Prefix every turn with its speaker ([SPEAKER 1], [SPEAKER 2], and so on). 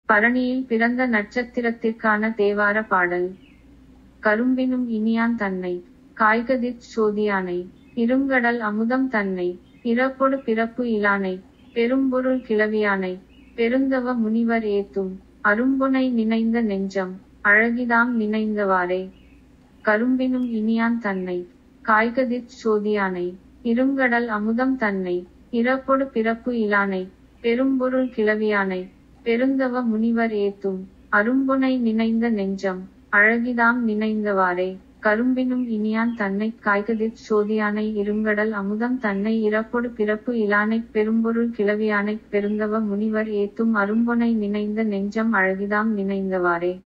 [SPEAKER 1] பரணியில் பிறந்த நட்சத்திரத்திற்கான தேவார பாடல் கரும்பினும் இனியான் தன்னை காய்கதிர்ச் சோதியானை இருங்கடல் அமுதம் தன்னை பிறப்பொடு பிறப்பு இலானை பெரும்பொருள் கிளவியானை பெருந்தவ முனிவர் ஏத்தும் அரும்புனை நினைந்த நெஞ்சம் அழகிதாம் நினைந்தவாறே கரும்பினும் இனியான் தன்னை காய்கதிர்ச் சோதியானை இருங்கடல் அமுதம் தன்னை பிறப்பொடு பிறப்பு இலானை பெரும்பொருள் கிளவியானை பெருந்தவ முனிவர் ஏத்தும் அரும்புனை நினைந்த நெஞ்சம் அழகிதாம் நினைந்தவாறே கரும்பினும் இனியான் தன்னை காய்கதிர்ச் சோதியானை இருங்கடல் அமுதம் தன்னை இறப்பொடு பிறப்பு இலானைப் பெரும்பொருள் கிளவியானைப் பெருந்தவ முனிவர் ஏத்தும் அரும்பொனை நினைந்த நெஞ்சம் அழகிதாம் நினைந்தவாறே